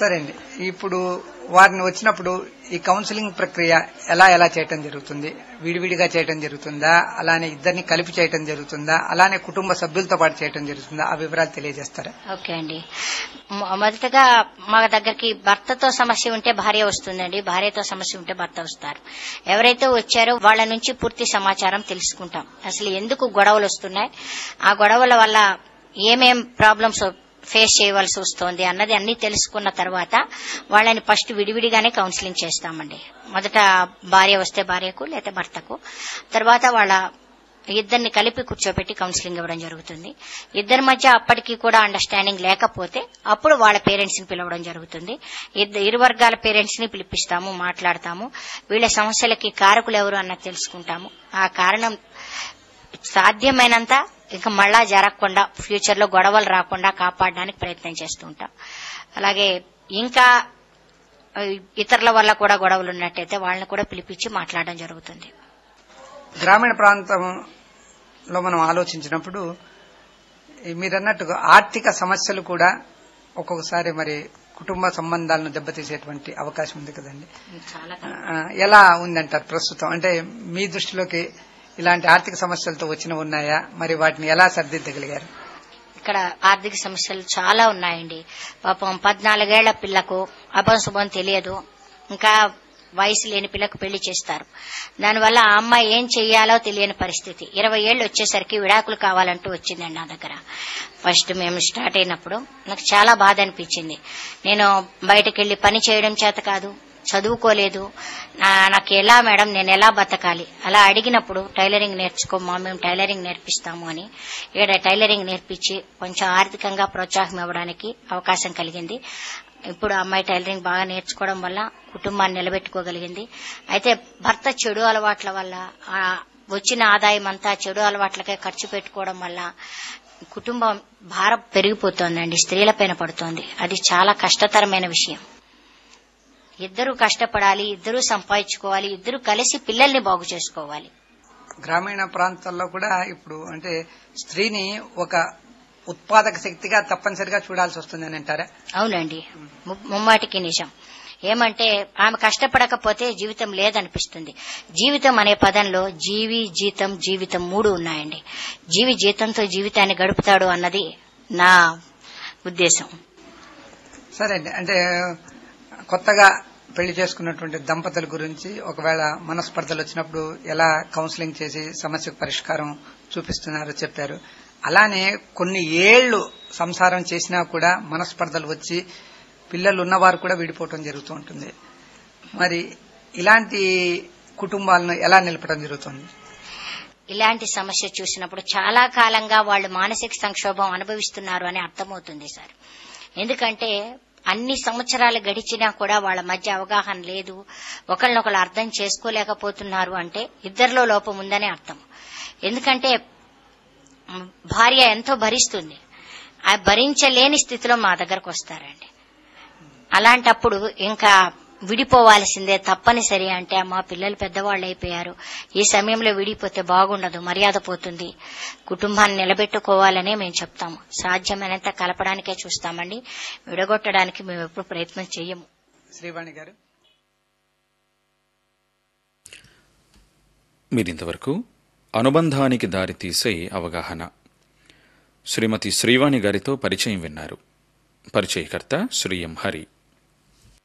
సరే అండి ఇప్పుడు వారిని వచ్చినప్పుడు ఈ కౌన్సిలింగ్ ప్రక్రియ ఎలా ఎలా చేయటం జరుగుతుంది విడివిడిగా చేయటం జరుగుతుందా అలానే ఇద్దరిని కలిపి చేయటం జరుగుతుందా అలానే కుటుంబ సభ్యులతో పాటు చేయటం జరుగుతుందా ఆ వివరాలు తెలియజేస్తారా ఓకే అండి మొ- మొదటగా మా దగ్గరికి భర్తతో సమస్య ఉంటే భార్య వస్తుందండి భార్యతో సమస్య ఉంటే భర్త వస్తారు ఎవరైతే వచ్చారో వాళ్ళ నుంచి పూర్తి సమాచారం తెలుసుకుంటాం అసలు ఎందుకు గొడవలు వస్తున్నాయి ఆ గొడవల వల్ల ఏమేం ప్రాబ్లమ్స్ ఫేస్ చేయవలసి వస్తోంది అన్నది అన్ని తెలుసుకున్న తర్వాత వాళ్ళని ఫస్ట్ విడివిడిగానే కౌన్సిలింగ్ చేస్తామండి మొదట భార్య వస్తే భార్యకు లేదా భర్తకు తర్వాత వాళ్ళ ఇద్దరిని కలిపి కూర్చోబెట్టి కౌన్సిలింగ్ ఇవ్వడం జరుగుతుంది ఇద్దరి మధ్య అప్పటికి కూడా అండర్స్టాండింగ్ లేకపోతే అప్పుడు వాళ్ళ పేరెంట్స్ ని పిలవడం జరుగుతుంది ఇద్ద- ఇరు వర్గాల పేరెంట్స్ ని పిలిపిస్తాము మాట్లాడతాము వీళ్ళ సమస్యలకి కారకులు ఎవరు అన్నది తెలుసుకుంటాము ఆ కారణం సాధ్యమైనంత ఇక మళ్ళా జరగకుండా ఫ్యూచర్ లో గొడవలు రాకుండా కాపాడడానికి ప్రయత్నం చేస్తూ ఉంటాం అలాగే ఇంకా ఆ, ఇతరుల వల్ల కూడా గొడవలు ఉన్నట్టయితే వాళ్ళని కూడా పిలిపించి మాట్లాడడం జరుగుతుంది గ్రామీణ ప్రాంతంలో మనం ఆలోచించినప్పుడు ఈ మీరన్నట్టుగా ఆర్థిక సమస్యలు కూడా ఒక్కొక్కసారి మరి కుటుంబ సంబంధాలను దెబ్బతీసేటువంటి అవకాశం ఉంది కదండి చాలా ఆ, ఎలా ఉందంటారు ప్రస్తుతం అంటే మీ దృష్టిలోకి ఇలాంటి ఆర్థిక సమస్యలతో వచ్చినవి ఉన్నాయా మరి వాటిని ఎలా సరిదిద్దగలిగారు ఇక్కడ ఆర్థిక సమస్యలు చాలా ఉన్నాయండి పాపం పద్నాలుగేళ్ల పిల్లకు అభంశుభం తెలియదు ఇంకా వయసు లేని పిల్లకు పెళ్లి చేస్తారు దానివల్ల ఆ అమ్మాయి ఏం చెయ్యాలో తెలియని పరిస్థితి ఇరవై ఏళ్ళు వచ్చేసరికి విడాకులు కావాలంటూ వచ్చిందండి నా దగ్గర ఫస్ట్ మేము స్టార్ట్ అయినప్పుడు నాకు చాలా బాధ అనిపించింది నేను బయటకు వెళ్లి పని చేయడం చేత కాదు చదువుకోలేదు నా- నాకు ఎలా మేడం నేను ఎలా బతకాలి అలా అడిగినప్పుడు టైలరింగ్ నేర్చుకోమా మేము టైలరింగ్ నేర్పిస్తాము అని ఇక్కడ టైలరింగ్ నేర్పించి కొంచెం ఆర్థికంగా ప్రోత్సాహం ఇవ్వడానికి అవకాశం కలిగింది ఇప్పుడు ఆ అమ్మాయి టైలరింగ్ బాగా నేర్చుకోవడం వల్ల కుటుంబాన్ని నిలబెట్టుకోగలిగింది అయితే భర్త చెడు అలవాట్ల వల్ల ఆ వచ్చిన ఆదాయం అంతా చెడు అలవాట్లకే ఖర్చు పెట్టుకోవడం వల్ల కుటుంబం భారం పెరిగిపోతోందండి స్త్రీలపైన పడుతోంది అది చాలా కష్టతరమైన విషయం ఇద్దరు కష్టపడాలి ఇద్దరు సంపాదించుకోవాలి ఇద్దరు కలిసి పిల్లల్ని బాగు చేసుకోవాలి గ్రామీణ ప్రాంతాల్లో కూడా ఇప్పుడు అంటే స్త్రీని ఒక ఉత్పాదక శక్తిగా తప్పనిసరిగా చూడాల్సి వస్తుందని అంటారా అవునండి ము- ముమ్మాటికి నిజం ఏమంటే ఆమె కష్టపడకపోతే జీవితం లేదనిపిస్తుంది జీవితం అనే పదంలో జీవి జీతం జీవితం మూడు ఉన్నాయండి జీవి జీతంతో జీవితాన్ని గడుపుతాడు అన్నది నా ఉద్దేశం సరే అండి అంటే కొత్తగా పెళ్లి చేసుకున్నటువంటి దంపతుల గురించి ఒకవేళ మనస్పర్ధలు వచ్చినప్పుడు ఎలా కౌన్సిలింగ్ చేసి సమస్యకు పరిష్కారం చూపిస్తున్నారో చెప్పారు అలానే కొన్ని ఏళ్లు సంసారం చేసినా కూడా మనస్పర్ధలు వచ్చి పిల్లలు ఉన్నవారు కూడా విడిపోవటం జరుగుతూ ఉంటుంది మరి ఇలాంటి కుటుంబాలను ఎలా నిలపడం జరుగుతుంది ఇలాంటి సమస్య చూసినప్పుడు చాలా కాలంగా వాళ్ళు మానసిక సంక్షోభం అనుభవిస్తున్నారు అని అర్థమవుతుంది సార్ ఎందుకంటే అన్ని సంవత్సరాలు గడిచినా కూడా వాళ్ళ మధ్య అవగాహన లేదు ఒకరినొకరు అర్థం చేసుకోలేకపోతున్నారు అంటే ఇద్దరిలో లోపం ఉందని అర్థం ఎందుకంటే మ్, భార్య ఎంతో భరిస్తుంది ఆ భరించలేని స్థితిలో మా దగ్గరకు వస్తారండి అలాంటప్పుడు ఇంకా విడిపోవాల్సిందే తప్పనిసరి అంటే మా పిల్లలు పెద్దవాళ్ళు అయిపోయారు ఈ సమయంలో విడిపోతే బాగుండదు మర్యాద పోతుంది కుటుంబాన్ని నిలబెట్టుకోవాలనే మేము చెప్తాము సాధ్యమైనంత కలపడానికే చూస్తామండి విడగొట్టడానికి మేము ఎప్పుడు ప్రయత్నం చెయ్యము శ్రీవాణి గారు మీరింతవరకు అనుబంధానికి దారితీసే అవగాహన శ్రీమతి శ్రీవాణి గారితో పరిచయం విన్నారు పరిచయకర్త శ్రీ ఎం హరి